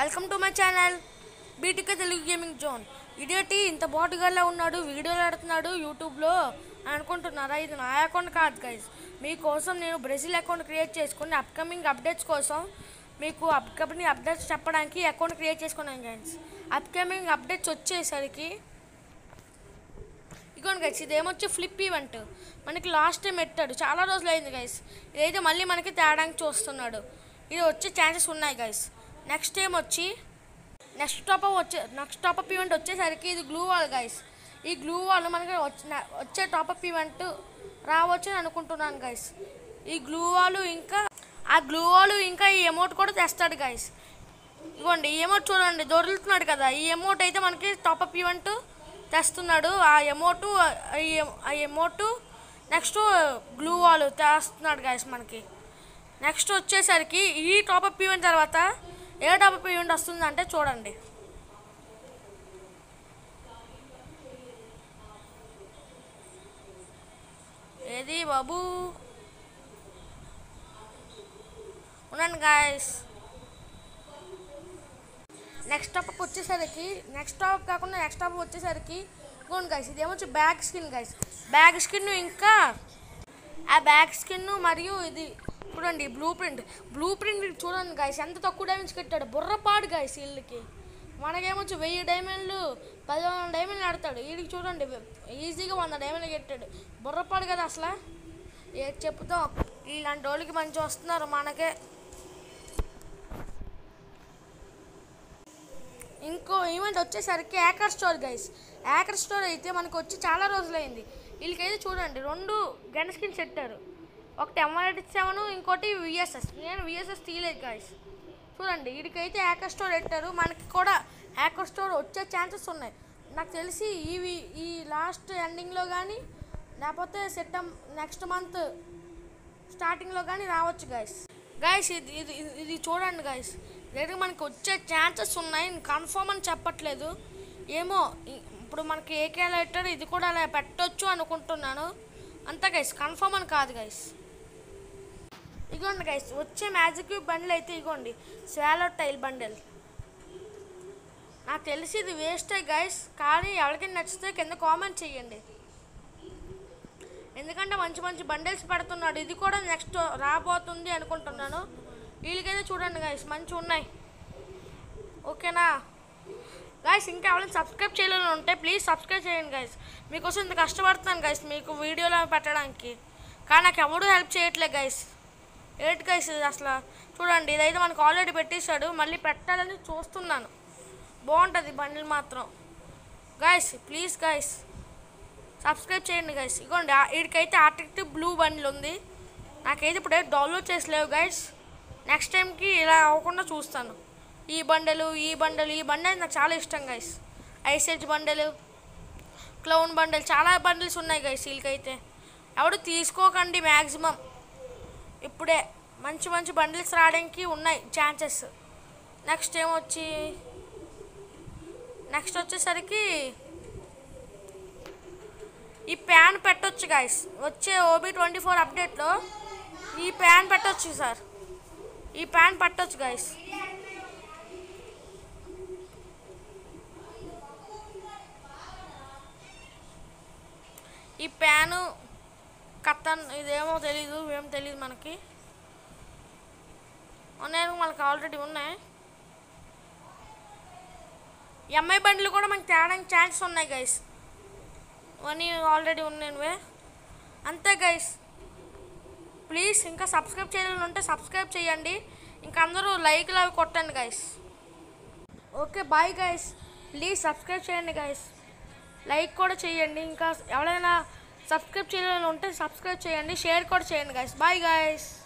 welcome to my channel బీటిక Telugu gaming zone ఇడియటి ఇంత బాటుగాల్లో ఉన్నాడు వీడియోలు ఆడుతున్నాడు యూట్యూబ్లో అని అనుకుంటున్నారా ఇది నా అకౌంట్ కాదు గైస్ మీకోసం నేను బ్రెజిల్ అకౌంట్ క్రియేట్ చేసుకుని అప్కమింగ్ అప్డేట్స్ కోసం మీకు అప్కమింగ్ అప్డేట్స్ చెప్పడానికి అకౌంట్ క్రియేట్ చేసుకున్నాను గైస్ అప్కమింగ్ అప్డేట్స్ వచ్చేసరికి ఇగోండి గైస్ ఇదేమొచ్చి ఫ్లిప్ ఈవెంట్ మనకి లాస్ట్ టైం పెట్టాడు చాలా రోజులు అయింది గైస్ ఇదైతే మళ్ళీ మనకి తేడానికి చూస్తున్నాడు ఇది వచ్చే ఛాన్సెస్ ఉన్నాయి గైస్ నెక్స్ట్ టైం వచ్చి నెక్స్ట్ టాప్ వచ్చే నెక్స్ట్ టాప్అప్ ఈవెంట్ వచ్చేసరికి ఇది గ్లూ వాల్ గైస్ ఈ గ్లూ వాల్ మనకి వచ్చిన వచ్చే టాప్అప్ ఈవెంట్ రావచ్చు అని అనుకుంటున్నాను గైస్ ఈ గ్లూ వాల్ ఇంకా ఆ గ్లూ వాల్ ఇంకా ఈ అమౌంట్ కూడా తెస్తాడు గైస్ ఇవ్వండి ఈ అమౌంట్ చూడండి దొరుకుతున్నాడు కదా ఈ అమౌంట్ అయితే మనకి టాప్అప్ ఈవెంట్ తెస్తున్నాడు ఆ అమౌంట్ ఆ అమౌంట్ నెక్స్ట్ గ్లూ వాల్ తెస్తున్నాడు గైస్ మనకి నెక్స్ట్ వచ్చేసరికి ఈ టాప్అప్ ఈవెంట్ తర్వాత ఏ టాప్అప్ ఈవెంట్ వస్తుందంటే చూడండి ఏది బాబు ఉండండి గాయస్ నెక్స్ట్ టాప్ వచ్చేసరికి నెక్స్ట్ టాప్ కాకుండా నెక్స్ట్ టాప్ వచ్చేసరికి ఇదిగోండి గైస్ ఇదేమొచ్చి bag skin guys bag skin ఇంకా ఆ బ్యాగ్ స్కిన్ మరియు ఇది చూడండి బ్లూ ప్రింట్ బ్లూ ప్రింట్ చూడండి గైస్ ఎంత తక్కువ డైమండ్స్ కట్టాడు బుర్రపాడు గైస్ వీళ్ళకి మనకేమొచ్చి వెయ్యి డైమండ్లు పది వందల డైమండ్లు ఆడతాడు వీడికి చూడండి ఈజీగా వంద డైమండ్లు కట్టాడు బుర్రపాడు కదా అసలు ఏది చెప్తాం ఇలాంటి వాళ్ళకి మంచి వస్తున్నారు మనకే ఇంకో ఈవెంట్ వచ్చేసరికి hacker store guys hacker store అయితే మనకు వచ్చి చాలా రోజులైంది వీళ్ళకైతే చూడండి రెండు గన్ స్కిన్స్ పెట్టారు ఒకటి ఎంఆర్ఎడ్ సెవెన్ ఇంకోటి విఎస్ఎస్ నేను విఎస్ఎస్ తీయలేదు గైస్ చూడండి వీడికైతే హ్యాకర్ స్టోర్ పెట్టారు మనకి కూడా హ్యాకర్ స్టోర్ వచ్చే ఛాన్సెస్ ఉన్నాయి నాకు తెలిసి ఈ వి- ఈ లాస్ట్ ఎండింగ్లో కానీ లేకపోతే సెప్టెం నెక్స్ట్ మంత్ స్టార్టింగ్లో కానీ రావచ్చు గైస్ గైస్ ఇది ఇది ఇది- ఇది చూడండి గైస్ లేదా మనకి వచ్చే ఛాన్సెస్ ఉన్నాయి కన్ఫర్మ్ అని చెప్పట్లేదు ఏమో ఇ- ఇప్పుడు మనకి ఏకే లెటర్ ఇది కూడా అలా పెట్టొచ్చు అనుకుంటున్నాను అంతే గైస్ కన్ఫర్మ్ అని కాదు గైస్ ఇగోండి గైస్ వచ్చే మ్యాజిక్ బండిల్ అయితే ఇగోండి స్వాలో టైల్ బండిల్ నాకు తెలిసి ఇది వేస్టే గైస్ కానీ ఎవరికైనా నచ్చితే కింద కామెంట్ చేయండి ఎందుకంటే మంచి మంచి బండిల్స్ పెడుతున్నాడు ఇది కూడా నెక్స్ట్ రాబోతుంది అనుకుంటున్నాను వీళ్ళకైతే చూడండి గైస్ మంచి ఉన్నాయి ఓకేనా గైస్ ఇంకా ఎవరైనా సబ్స్క్రైబ్ చేయలేని ఉంటే ప్లీజ్ సబ్స్క్రైబ్ చేయండి గైస్ మీకోసం ఇంత కష్టపడుతున్నాను గైస్ మీకు వీడియోలో పెట్టడానికి కానీ నాకు ఎవడూ హెల్ప్ చేయట్లేదు గైస్ ఏంటి గైస్ ఇది అసలు చూడండి ఇదైతే మనకు ఆల్రెడీ పెట్టేశాడు మళ్ళీ పెట్టాలని చూస్తున్నాను బాగుంటుంది బండిల్ మాత్రం గైస్ ప్లీజ్ గైస్ సబ్స్క్రైబ్ చేయండి గైస్ ఇగోండి ఆ- వీడికైతే ఆర్టిక్టివ్ బ్లూ బండిల్ ఉంది నాకైతే ఇప్పుడే డౌన్లోడ్ చేసలేవు గైస్ నెక్స్ట్ టైంకి ఇలా అవ్వకుండా చూస్తాను ఈ బండలు ఈ బండలు ఈ బండలు నాకు చాలా ఇష్టం గైస్ ఐసేజ్ బండలు క్లౌన్ బండలు చాలా బండిల్స్ ఉన్నాయి గైస్ వీళ్ళకైతే ఎవడు తీసుకోకండి మ్యాక్సిమం ఇప్పుడే మంచి మంచి బండిల్స్ రావడానికి ఉన్నాయి ఛాన్సెస్ నెక్స్ట్ ఏమొచ్చి నెక్స్ట్ వచ్చేసరికి ఈ ప్యాన్ పెట్టొచ్చు గాయస్ వచ్చే ఓబీ ట్వంటీ ఫోర్ అప్డేట్లో ఈ ప్యాన్ పెట్టొచ్చు సార్ ఈ ప్యాన్ పెట్టొచ్చు గాయస్ ఈ ప్యాను కత్తన్ ఇదేమో తెలీదు ఏం తెలియదు మనకి ఉన్నాయి మనకి ఆల్రెడీ ఉన్నాయి ఎంఐ బండ్లు కూడా మనకి తేడానికి ఛాన్స్ ఉన్నాయి గైస్ అని ఆల్రెడీ ఉన్నానువే అంతే గైస్ ప్లీజ్ ఇంకా సబ్స్క్రైబ్ చేయాలని ఉంటే సబ్స్క్రైబ్ చేయండి ఇంకా అందరూ లైక్లు అవి కొట్టండి guys okay bye guys please subscribe చేయండి గైస్ లైక్ కూడా చేయండి ఇంకా ఎవరైనా సబ్స్క్రైబ్ చేయాలని ఉంటే సబ్స్క్రైబ్ చేయండి షేర్ కూడా చేయండి గైస్ బాయ్ గైస్